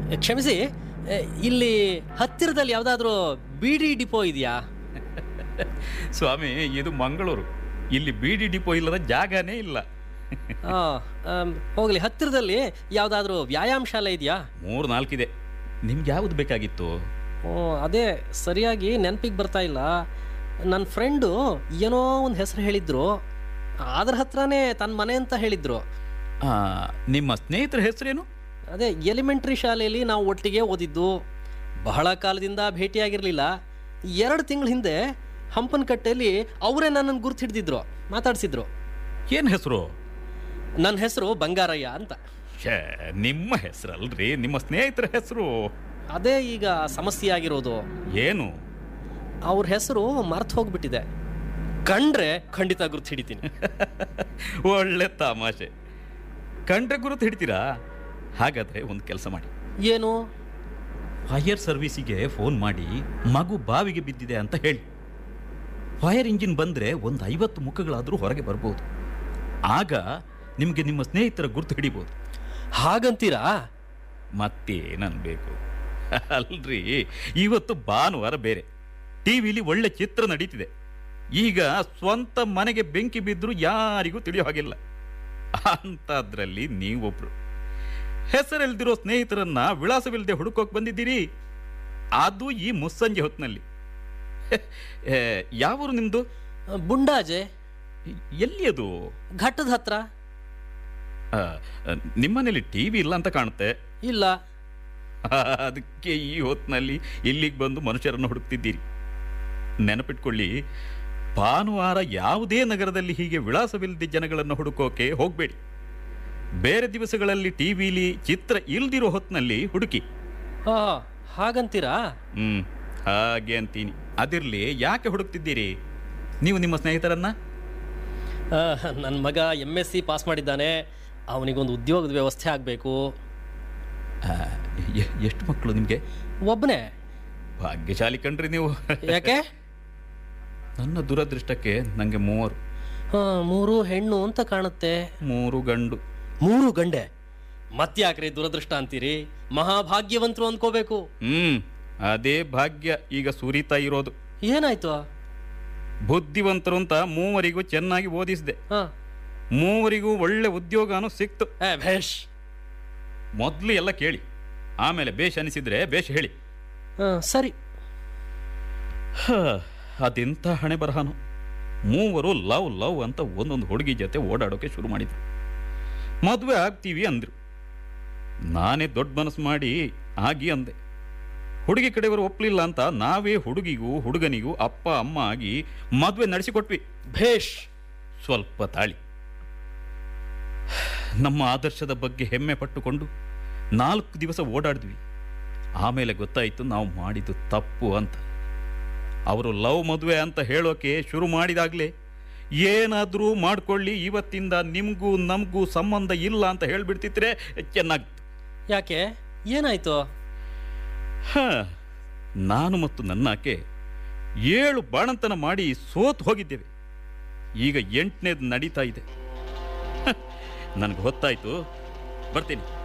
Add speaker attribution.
Speaker 1: ಕ್ಷಮಿಸಿ ಎ, ಇಲ್ಲಿ ಹತ್ತಿರದಲ್ಲಿ ಯಾವುದಾದ್ರೂ ಬಿ ಡಿ ಡಿಪೋ ಇದೆಯಾ
Speaker 2: ಸ್ವಾಮಿ ಇದು ಮಂಗಳೂರು ಇಲ್ಲಿ ಬೀಡಿ ಡಿಪೋ ಇಲ್ಲದ ಜಾಗನೇ ಇಲ್ಲ
Speaker 1: ಆ, ಆಮ್, ಹೋಗ್ಲಿ ಹತ್ತಿರದಲ್ಲಿ ಯಾವುದಾದ್ರೂ ವ್ಯಾಯಾಮ ಶಾಲೆ ಇದೆಯಾ
Speaker 2: ಮೂರು ನಾಲ್ಕಿದೆ ನಿಮ್ಗೆ ಯಾವುದು ಬೇಕಾಗಿತ್ತು
Speaker 1: ಓ ಅದೇ ಸರಿಯಾಗಿ ನೆನಪಿಗೆ ಬರ್ತಾ ಇಲ್ಲ ನನ್ನ ಫ್ರೆಂಡು ಏನೋ ಒಂದು ಹೆಸರು ಹೇಳಿದ್ರು ಅದ್ರ ಹತ್ರನೇ ತನ್ನ ಮನೆ ಅಂತ ಹೇಳಿದ್ರು
Speaker 2: ಆ, ನಿಮ್ಮ ಸ್ನೇಹಿತರ ಹೆಸರೇನು
Speaker 1: ಅದೇ ಎಲಿಮೆಂಟ್ರಿ ಶಾಲೆಯಲ್ಲಿ ನಾವು ಒಟ್ಟಿಗೆ ಓದಿದ್ದು ಬಹಳ ಕಾಲದಿಂದ ಭೇಟಿಯಾಗಿರಲಿಲ್ಲ ಎರಡು ತಿಂಗಳ ಹಿಂದೆ ಹಂಪನಕಟ್ಟೆಯಲ್ಲಿ ಅವರೇ ನನ್ನನ್ನು ಗುರ್ತು ಹಿಡ್ದಿದ್ರು ಮಾತಾಡ್ಸಿದ್ರು
Speaker 2: ಏನು ಹೆಸರು
Speaker 1: ನನ್ನ ಹೆಸರು ಬಂಗಾರಯ್ಯ ಅಂತ
Speaker 2: ಛೇ ನಿಮ್ಮ ಹೆಸರಲ್ರಿ ನಿಮ್ಮ ಸ್ನೇಹಿತರ ಹೆಸರು
Speaker 1: ಅದೇ ಈಗ ಸಮಸ್ಯೆ ಆಗಿರೋದು
Speaker 2: ಏನು
Speaker 1: ಅವ್ರ ಹೆಸರು ಮರ್ತು ಹೋಗ್ಬಿಟ್ಟಿದೆ ಕಂಡ್ರೆ ಖಂಡಿತ ಗುರ್ತು ಹಿಡಿತೀನಿ
Speaker 2: ಒಳ್ಳೆ ತಮಾಷೆ ಕಂಡ್ರೆ ಗುರುತು ಹಿಡ್ತೀರಾ ಹಾಗಾದ್ರೆ ಒಂದು ಕೆಲಸ ಮಾಡಿ
Speaker 1: ಏನು
Speaker 2: ಫೈರ್ ಸರ್ವಿಸಿಗೆ ಫೋನ್ ಮಾಡಿ ಮಗು ಬಾವಿಗೆ ಬಿದ್ದಿದೆ ಅಂತ ಹೇಳಿ ಫೈರ್ ಇಂಜಿನ್ ಬಂದರೆ ಒಂದು ಐವತ್ತು ಮುಖಗಳಾದರೂ ಹೊರಗೆ ಬರ್ಬೋದು ಆಗ ನಿಮಗೆ ನಿಮ್ಮ ಸ್ನೇಹಿತರ ಗುರುತು ಹಿಡಿಬೋದು
Speaker 1: ಹಾಗಂತೀರಾ
Speaker 2: ಮತ್ತೇನನ್ಬೇಕು ಅಲ್ರಿ ಇವತ್ತು ಭಾನುವಾರ ಬೇರೆ ಟಿ ವಿಲಿ ಒಳ್ಳೆ ಚಿತ್ರ ನಡೀತಿದೆ ಈಗ ಸ್ವಂತ ಮನೆಗೆ ಬೆಂಕಿ ಬಿದ್ದರೂ ಯಾರಿಗೂ ತಿಳಿಯೋ ಹಾಗಿಲ್ಲ ಅಂಥದ್ರಲ್ಲಿ ನೀವೊಬ್ರು ಹೆಸರೆಲ್ದಿರೋ ಸ್ನೇಹಿತರನ್ನ ವಿಳಾಸವಿಲ್ಲದೆ ಹುಡುಕೋಕ್ ಬಂದಿದ್ದೀರಿ ಅದು ಈ ಮುಸ್ಸಂಜೆ ಹೊತ್ತಿನಲ್ಲಿ ಏ, ಯಾವೂರು ನಿಮ್ದು
Speaker 1: ಬುಂಡಾಜೆ
Speaker 2: ಎಲ್ಲಿ ಅದು
Speaker 1: ಘಟ್ಟದ ಹತ್ರ
Speaker 2: ಆ, ನಿಮ್ಮನೇಲಿ ಟಿ ವಿ ಇಲ್ಲ ಅಂತ ಕಾಣುತ್ತೆ
Speaker 1: ಇಲ್ಲ
Speaker 2: ಅದಕ್ಕೆ ಈ ಹೊತ್ತಿನಲ್ಲಿ ಇಲ್ಲಿಗೆ ಬಂದು ಮನುಷ್ಯರನ್ನು ಹುಡುಕ್ತಿದ್ದೀರಿ ನೆನಪಿಟ್ಕೊಳ್ಳಿ ಭಾನುವಾರ ಯಾವುದೇ ನಗರದಲ್ಲಿ ಹೀಗೆ ವಿಳಾಸವಿಲ್ಲದೆ ಜನಗಳನ್ನು ಹುಡುಕೋಕೆ ಹೋಗಬೇಡಿ ಬೇರೆ ದಿವಸಗಳಲ್ಲಿ ಟಿ ವಿಲಿ ಚಿತ್ರ ಇಲ್ದಿರೋ ಹೊತ್ತಿನಲ್ಲಿ ಹುಡುಕಿ
Speaker 1: ಆ, ಹಾಗಂತೀರಾ
Speaker 2: ಹ್ಮ್ ಹಾಗೆ ಅಂತೀನಿ ಅದಿರ್ಲಿ ಯಾಕೆ ಹುಡುಕ್ತಿದ್ದೀರಿ ನೀವು ನಿಮ್ಮ ಸ್ನೇಹಿತರನ್ನ
Speaker 1: ನನ್ನ ಮಗ ಎಮ್ ಎಸ್ ಸಿ ಪಾಸ್ ಮಾಡಿದ್ದಾನೆ ಅವನಿಗೊಂದು ಉದ್ಯೋಗದ ವ್ಯವಸ್ಥೆ ಆಗಬೇಕು
Speaker 2: ಆ, ಎ- ಎಷ್ಟು ಮಕ್ಕಳು ನಿಮಗೆ
Speaker 1: ಒಬ್ಬನೇ
Speaker 2: ಭಾಗ್ಯಶಾಲಿ ಕಣ್ರಿ ನೀವು
Speaker 1: ಯಾಕೆ
Speaker 2: ನನ್ನ ದುರದೃಷ್ಟಕ್ಕೆ ನನಗೆ ಮೂವರು
Speaker 1: ಆ, ಮೂರು ಹೆಣ್ಣು ಅಂತ ಕಾಣುತ್ತೆ
Speaker 2: ಮೂರು ಗಂಡು
Speaker 1: ಮೂರು ಗಂಡೆ ಮತ್ತ್ಯಾಕ್ರಿ ದುರದೃಷ್ಟ ಅಂತೀರಿ ಮಹಾಭಾಗ್ಯವಂತರು ಅಂದ್ಕೋಬೇಕು
Speaker 2: ಹ್ಮ್ ಅದೇ ಭಾಗ್ಯ ಈಗ ಸುರಿತಾ ಇರೋದು
Speaker 1: ಏನಾಯ್ತು
Speaker 2: ಬುದ್ಧಿವಂತರು ಅಂತ ಮೂವರಿಗೂ ಚೆನ್ನಾಗಿ ಓದಿಸಿದೆ
Speaker 1: ಹಾ
Speaker 2: ಮೂವರಿಗೂ ಒಳ್ಳೆ ಉದ್ಯೋಗನೂ ಸಿಕ್ತು
Speaker 1: ಏ ಭೇಷ್
Speaker 2: ಮೊದಲು ಎಲ್ಲ ಕೇಳಿ ಆಮೇಲೆ ಬೇಷ್ ಅನಿಸಿದ್ರೆ ಬೇಷ್ ಹೇಳಿ
Speaker 1: ಆ, ಸರಿ
Speaker 2: ಹ, ಅದೆಂಥ ಹಣೆ ಬರಹನು ಮೂವರು ಲವ್ ಲವ್ ಅಂತ ಒಂದೊಂದು ಹುಡುಗಿ ಜೊತೆ ಓಡಾಡೋಕೆ ಶುರು ಮಾಡಿದ್ರು ಮದುವೆ ಆಗ್ತೀವಿ ಅಂದ್ರು ನಾನೇ ದೊಡ್ಡ ಮನಸ್ಸು ಮಾಡಿ ಆಗಿ ಅಂದೆ ಹುಡುಗಿ ಕಡೆಯವರು ಒಪ್ಪಲಿಲ್ಲ ಅಂತ ನಾವೇ ಹುಡುಗಿಗೂ ಹುಡುಗನಿಗೂ ಅಪ್ಪ ಅಮ್ಮ ಆಗಿ ಮದುವೆ ನಡೆಸಿಕೊಟ್ವಿ
Speaker 1: ಭೇಷ್
Speaker 2: ಸ್ವಲ್ಪ ತಾಳಿ ನಮ್ಮ ಆದರ್ಶದ ಬಗ್ಗೆ ಹೆಮ್ಮೆ ಪಟ್ಟುಕೊಂಡು ನಾಲ್ಕು ದಿವಸ ಓಡಾಡಿದ್ವಿ ಆಮೇಲೆ ಗೊತ್ತಾಯಿತು ನಾವು ಮಾಡಿದ್ದು ತಪ್ಪು ಅಂತ ಅವರು ಲವ್ ಮದುವೆ ಅಂತ ಹೇಳೋಕೆ ಶುರು ಮಾಡಿದಾಗಲೇ ಏನಾದರೂ ಮಾಡ್ಕೊಳ್ಳಿ ಇವತ್ತಿಂದ ನಿಮಗೂ ನಮಗೂ ಸಂಬಂಧ ಇಲ್ಲ ಅಂತ ಹೇಳಿಬಿಡ್ತಿದ್ರೆ ಚೆನ್ನಾಗಿತ್ತು
Speaker 1: ಯಾಕೆ ಏನಾಯ್ತು
Speaker 2: ಹ, ನಾನು ಮತ್ತು ನನ್ನ ಆಕೆ ಏಳು ಬಾಣಂತನ ಮಾಡಿ ಸೋತು ಹೋಗಿದ್ದೇವೆ ಈಗ ಎಂಟನೇದು ನಡೀತಾ ಇದೆ ನನಗೆ ಗೊತ್ತಾಯ್ತು ಬರ್ತೀನಿ